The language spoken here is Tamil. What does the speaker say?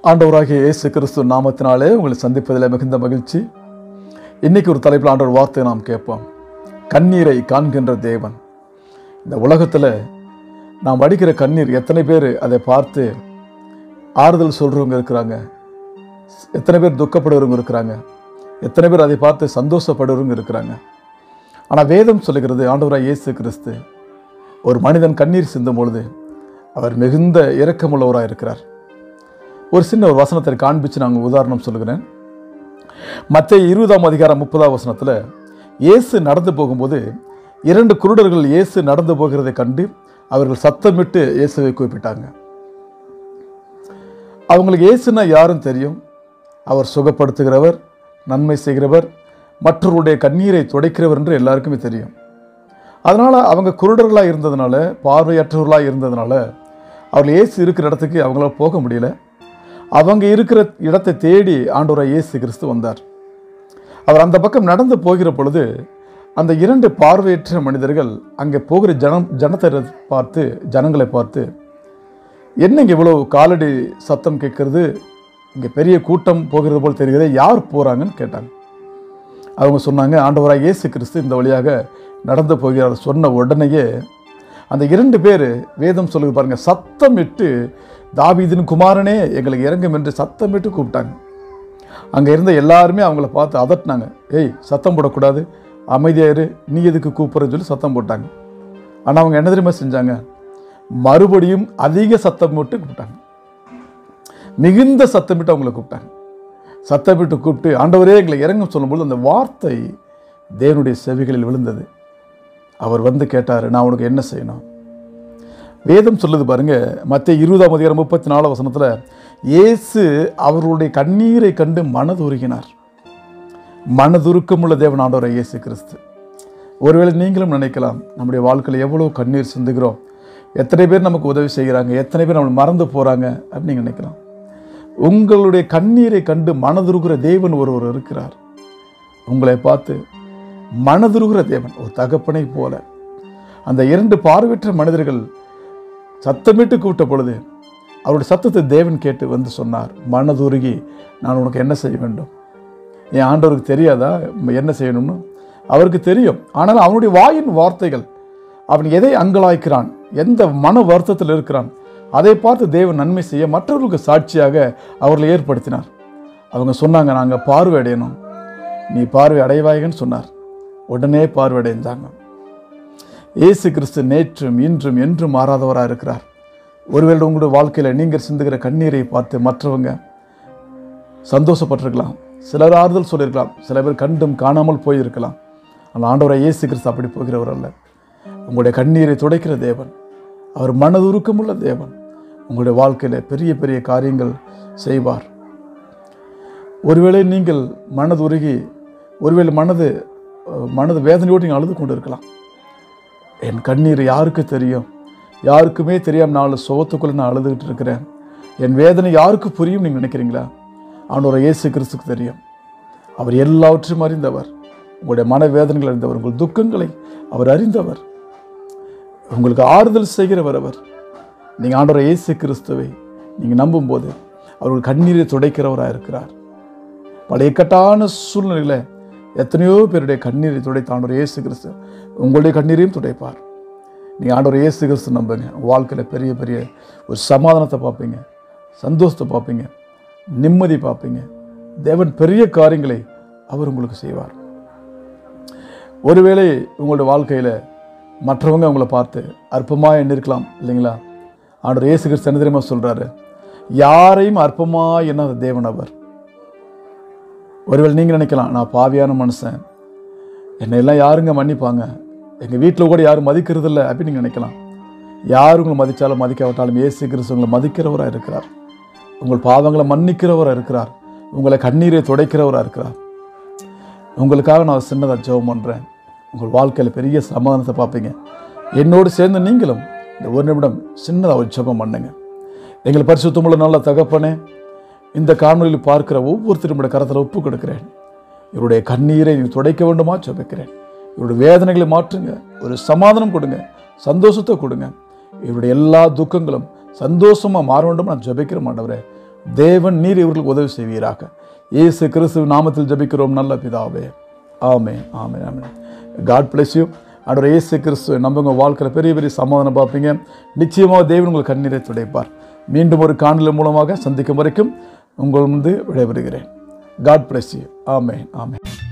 ஆண்டவராகிய இயேசு கிறிஸ்து நாமத்தினாலே உங்களை சந்திப்பதில் மிகுந்த மகிழ்ச்சி இன்னைக்கு ஒரு தலைப்பில் ஆண்டவர் வார்த்தையை நாம் கேட்போம் கண்ணீரை காண்கின்ற தேவன் இந்த உலகத்தில் நாம் வடிக்கிற கண்ணீர் எத்தனை பேர் அதை பார்த்து ஆறுதல் சொல்கிறவங்க இருக்கிறாங்க எத்தனை பேர் துக்கப்படுறவங்க இருக்கிறாங்க எத்தனை பேர் அதை பார்த்து சந்தோஷப்படுறவங்க இருக்கிறாங்க ஆனால் வேதம் சொல்லுகிறது ஆண்டவராக இயேசு கிறிஸ்து ஒரு மனிதன் கண்ணீர் சிந்தும் பொழுது அவர் மிகுந்த இரக்கமுள்ளவராக இருக்கிறார் ஒரு சின்ன ஒரு வசனத்தை காண்பிச்சு நான் உங்களுக்கு உதாரணம் சொல்லுகிறேன் மத்திய இருபதாம் அதிகாரம் முப்பதாம் வசனத்தில் இயேசு நடந்து போகும்போது இரண்டு குருடர்கள் இயேசு நடந்து போகிறதை கண்டு அவர்கள் சத்தமிட்டு இயேசுவை கூப்பிட்டாங்க அவங்களுக்கு இயேசுனா யாரும் தெரியும் அவர் சுகப்படுத்துகிறவர் நன்மை செய்கிறவர் மற்றவருடைய கண்ணீரை துடைக்கிறவர் என்று எல்லாருக்குமே தெரியும் அதனால் அவங்க குருடர்களாக இருந்ததுனால பார்வையற்றவர்களாக இருந்ததுனால அவர்கள் இயேசு இருக்கிற இடத்துக்கு அவங்களால போக முடியல அவங்க இருக்கிற இடத்தை தேடி ஆண்டவராக இயேசு கிறிஸ்து வந்தார் அவர் அந்த பக்கம் நடந்து போகிற பொழுது அந்த இரண்டு பார்வையற்ற மனிதர்கள் அங்கே போகிற ஜனம் ஜனத்தை பார்த்து ஜனங்களை பார்த்து என்ன இங்கே இவ்வளோ காலடி சத்தம் கேட்கறது இங்கே பெரிய கூட்டம் போகிறது போல் தெரிகிறதே யார் போகிறாங்கன்னு கேட்டாங்க அவங்க சொன்னாங்க ஆண்டவராக இயேசு கிறிஸ்து இந்த வழியாக நடந்து போகிறார் சொன்ன உடனேயே அந்த இரண்டு பேர் வேதம் சொல்லுது பாருங்க சத்தமிட்டு தாவீதின் குமாரனே எங்களுக்கு இறங்கும் என்று சத்தமிட்டு கூப்பிட்டாங்க அங்கே இருந்த எல்லாருமே அவங்கள பார்த்து அதட்டினாங்க ஏய் சத்தம் போடக்கூடாது அமைதியாயிரு நீ எதுக்கு கூப்பிட்றன்னு சொல்லி சத்தம் போட்டாங்க ஆனால் அவங்க என்ன தெரியுமா செஞ்சாங்க மறுபடியும் அதிக சத்தம் போட்டு கூப்பிட்டாங்க மிகுந்த சத்தமிட்டு அவங்கள கூப்பிட்டாங்க சத்தமிட்டு கூப்பிட்டு ஆண்டவரே எங்களை இறங்கும் சொல்லும்போது அந்த வார்த்தை தேவனுடைய செவிகளில் விழுந்தது அவர் வந்து கேட்டார் நான் உனக்கு என்ன செய்யணும் வேதம் சொல்லுது பாருங்க மத்திய இருபதாம் அதிகாரம் முப்பத்தி நாலாம் வசனத்தில் இயேசு அவர்களுடைய கண்ணீரை கண்டு மனதுருகினார் மனதுருக்கமுள்ள தேவன் ஆண்டவரை இயேசு கிறிஸ்து ஒருவேளை நீங்களும் நினைக்கலாம் நம்முடைய வாழ்க்கையில் எவ்வளோ கண்ணீர் சிந்துகிறோம் எத்தனை பேர் நமக்கு உதவி செய்கிறாங்க எத்தனை பேர் நம்மளை மறந்து போகிறாங்க அப்படின்னு நீங்கள் நினைக்கலாம் உங்களுடைய கண்ணீரை கண்டு மனதுருகிற தேவன் ஒருவர் இருக்கிறார் உங்களை பார்த்து மனதுருகிற தேவன் ஒரு தகப்பனை போல அந்த இரண்டு பார்வையற்ற மனிதர்கள் சத்தமிட்டு கூப்பிட்ட பொழுது அவருடைய சத்தத்தை தேவன் கேட்டு வந்து சொன்னார் மனதுருகி நான் உனக்கு என்ன செய்ய வேண்டும் என் ஆண்டவருக்கு தெரியாதா என்ன செய்யணும்னு அவருக்கு தெரியும் ஆனால் அவனுடைய வாயின் வார்த்தைகள் அவன் எதை அங்கலாய்க்கிறான் எந்த மன வருத்தத்தில் இருக்கிறான் அதை பார்த்து தேவன் நன்மை செய்ய மற்றவர்களுக்கு சாட்சியாக அவர்களை ஏற்படுத்தினார் அவங்க சொன்னாங்க நாங்கள் பார்வை அடையணும் நீ பார்வை அடைவாய்கன்னு சொன்னார் உடனே பார்வை அடைந்தாங்க இயேசு கிறிஸ்து நேற்றும் இன்றும் என்றும் மாறாதவராக இருக்கிறார் ஒருவேளை உங்களுடைய வாழ்க்கையில் நீங்கள் சிந்துகிற கண்ணீரை பார்த்து மற்றவங்க சந்தோஷப்பட்டிருக்கலாம் சிலர் ஆறுதல் சொல்லியிருக்கலாம் சில பேர் கண்டும் காணாமல் போயிருக்கலாம் ஆனால் ஆண்டவரை இயேசு கிறிஸ்து அப்படி போகிறவர் அல்ல உங்களுடைய கண்ணீரை துடைக்கிற தேவன் அவர் மனதுருக்கமுள்ள தேவன் உங்களுடைய வாழ்க்கையில் பெரிய பெரிய காரியங்கள் செய்வார் ஒருவேளை நீங்கள் மனதுருகி ஒருவேளை மனது மனது வேதனையோடு நீங்கள் அழுது கொண்டு இருக்கலாம் என் கண்ணீர் யாருக்கு தெரியும் யாருக்குமே தெரியாம நாலு சுகத்துக்குள்ளே நான் அழுதுகிட்டு இருக்கிறேன் என் வேதனை யாருக்கு புரியும் நீங்கள் நினைக்கிறீங்களா அவனோட இயேசு கிறிஸ்துக்கு தெரியும் அவர் எல்லாவற்றையும் அறிந்தவர் உங்களுடைய மன வேதனைகள் அறிந்தவர் உங்கள் துக்கங்களை அவர் அறிந்தவர் உங்களுக்கு ஆறுதல் செய்கிறவர் அவர் நீங்கள் ஆண்டோர இயேசு கிறிஸ்துவை நீங்கள் நம்பும்போது அவர்கள் கண்ணீரை துடைக்கிறவராக இருக்கிறார் பழைய கட்டான சூழ்நிலையில் எத்தனையோ பேருடைய கண்ணீரை துடைத்த ஆண்டவர் இயேசு கிறிஸ்து உங்களுடைய கண்ணீரையும் துடைப்பார் நீங்கள் ஆண்டவர் இயேசு கிறிஸ்து நம்புங்க வாழ்க்கையில் பெரிய பெரிய ஒரு சமாதானத்தை பார்ப்பீங்க சந்தோஷத்தை பார்ப்பீங்க நிம்மதி பார்ப்பீங்க தேவன் பெரிய காரியங்களை அவர் உங்களுக்கு செய்வார் ஒருவேளை உங்களுடைய வாழ்க்கையில் மற்றவங்க உங்களை பார்த்து அற்பமாக எண்ணிருக்கலாம் இல்லைங்களா ஆண்டவர் இயேசு கிறிஸ்து என்ன தெரியுமா சொல்கிறாரு யாரையும் அற்பமாக எண்ணாத தேவன் அவர் ஒருவேளை நீங்கள் நினைக்கலாம் நான் பாவியான மனுஷன் என்னை எல்லாம் யாருங்க மன்னிப்பாங்க எங்கள் வீட்டில் கூட யாரும் மதிக்கிறது இல்லை அப்படின்னு நீங்கள் நினைக்கலாம் யார் உங்களை மதித்தாலும் மதிக்காவிட்டாலும் ஏசு கிறிஸ்து உங்களை மதிக்கிறவராக இருக்கிறார் உங்கள் பாவங்களை மன்னிக்கிறவராக இருக்கிறார் உங்களை கண்ணீரை துடைக்கிறவராக இருக்கிறார் உங்களுக்காக நான் சின்னதாக ஜெபம் பண்ணுறேன் உங்கள் வாழ்க்கையில் பெரிய சமாதானத்தை பார்ப்பீங்க என்னோடு சேர்ந்து நீங்களும் இந்த ஒரு நிமிடம் சின்னதாக ஒரு ஜெபம் பண்ணுங்க எங்கள் பரிசுத்தமுள்ள நல்ல தகப்பனே இந்த காணொலியில் பார்க்கிற ஒவ்வொருத்தருடைய கரத்தில் ஒப்பு கொடுக்கிறேன் இவருடைய கண்ணீரை நீ துடைக்க வேண்டுமா ஜெபிக்கிறேன் இவருடைய வேதனைகளை மாற்றுங்க ஒரு சமாதானம் கொடுங்க சந்தோஷத்தை கொடுங்க இவருடைய எல்லா துக்கங்களும் சந்தோஷமாக மாற வேண்டும் நான் ஜெபிக்கிற மாட்டவரே தேவன் நீர் இவர்களுக்கு உதவி செய்வீராக இயேசு கிறிஸ்துவ நாமத்தில் ஜெபிக்கிறோம் நல்ல பிதாவே ஆமே ஆமே ஆமே காட் பிளஸ் யூ ஆண்டவர் இயேசு கிறிஸ்துவ நம்புங்க வாழ்க்கையில் பெரிய பெரிய சமாதானம் பார்ப்பீங்க நிச்சயமாக தேவன் உங்கள் கண்ணீரை துடைப்பார் மீண்டும் ஒரு காணொலி மூலமாக சந்திக்கும் வரைக்கும் உங்கள் முன்பு விடைபெறுகிறேன் காட் பிளஸ் யூ ஆமே ஆமே